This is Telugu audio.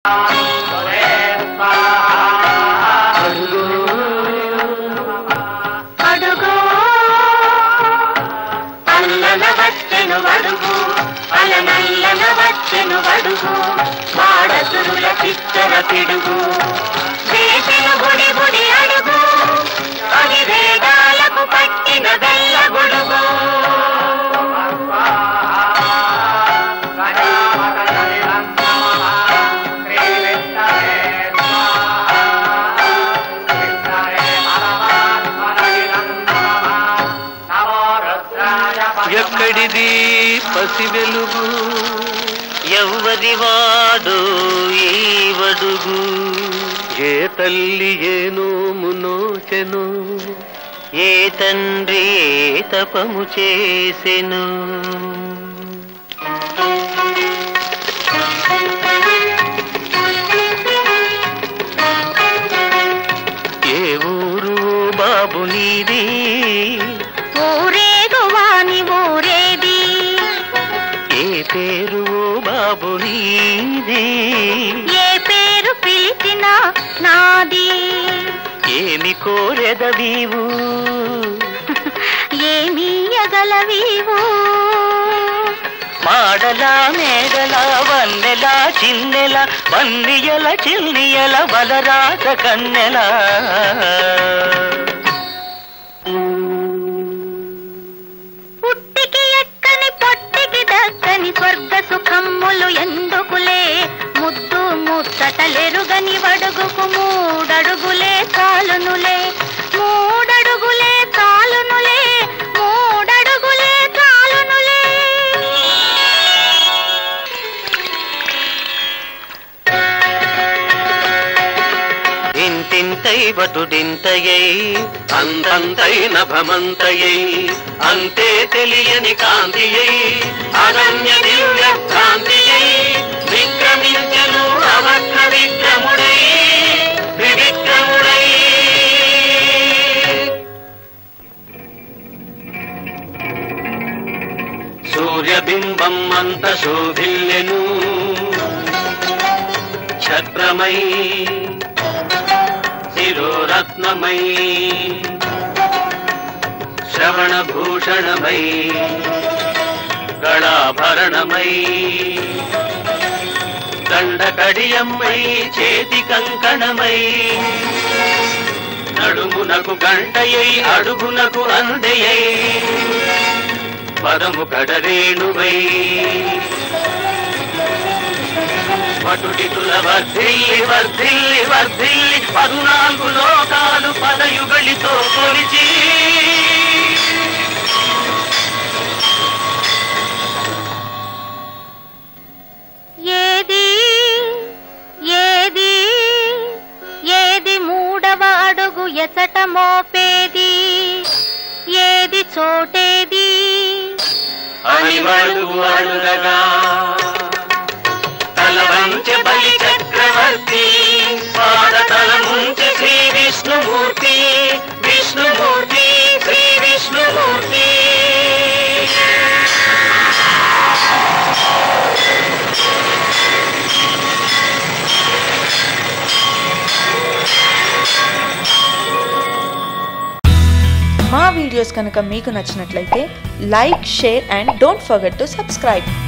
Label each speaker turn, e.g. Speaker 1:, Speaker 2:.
Speaker 1: అడుగు అల్లన వచ్చెను అడుగు అలనల్లన వచ్చెను అడుగు వాడసురుల చిచ్చర పిడుగు వేసెను బుడి బుడి అడుగు అది వేదాలకు పట్టిన బెల్ల గొడుగు
Speaker 2: ఎక్కడిది పసి వెలుగు ఎవ్వది వాడు ఈ వడుగు ఏ తల్లి ఏ నోము నోచెను ఏ తండ్రి ఏ తపము చేసెను ఏ ఊరు బాబు నీది
Speaker 1: ఊరేగు వాని ఊరేది
Speaker 2: ఏ పేరు బాబు నీది
Speaker 1: ఏ పేరు పిలిచినా నాది
Speaker 2: ఏమి కోరెదవీవు
Speaker 1: ఏమీ ఎగలవీవు
Speaker 2: మాడల మేడల వన్నెల చిన్నెల వన్నియల చిల్నియల బలరాత కన్నెల
Speaker 1: పుట్టికి ఎక్కని పొట్టికి దక్కని స్వర్గ సుఖమ్ములు ఎందుకులే ముద్దు ముచ్చటలెరుగని వడుగుకు మూడడుగులే చాలునులే మూడడుగులే చాలునులే మూడడుగులే చాలునులే
Speaker 2: ఇంతింతై బటుడింతయై అంతంతై నభమంతయై అంతే తెలియని కాంతియై అనన్య దివ్య కాంతియై విక్రమించను అవక్ర విక్రముడై వివిక్రముడై సూర్యబింబం అంత శోభిల్లెను ఛత్రమై శిరోరత్నమై శ్రవణభూషణమై గళాభరణమై దండకడియమ్మై చేతి కంకణమై నడుమునకు గంటయై అడుగునకు అందెయై పదము కడరేణువై పటుడితుల వర్ధిల్లి వర్ధిల్లి వర్ధిల్లి పదునాలుగు లోకాలు పదయుగళితో కొలిచి
Speaker 1: ఏది ఏది ఏది మూడవ అడుగు ఎచట మోపేది ఏది చోటేది
Speaker 2: అని అడుగు అడుగగా తల వంచె బలి చక్రవర్తి పాద తల ముంచె శ్రీ విష్ణుమూర్తి విష్ణుమూర్తి శ్రీ విష్ణుమూర్తి
Speaker 3: మా వీడియోస్ కనుక మీకు నచ్చినట్లయితే like share and don't forget to subscribe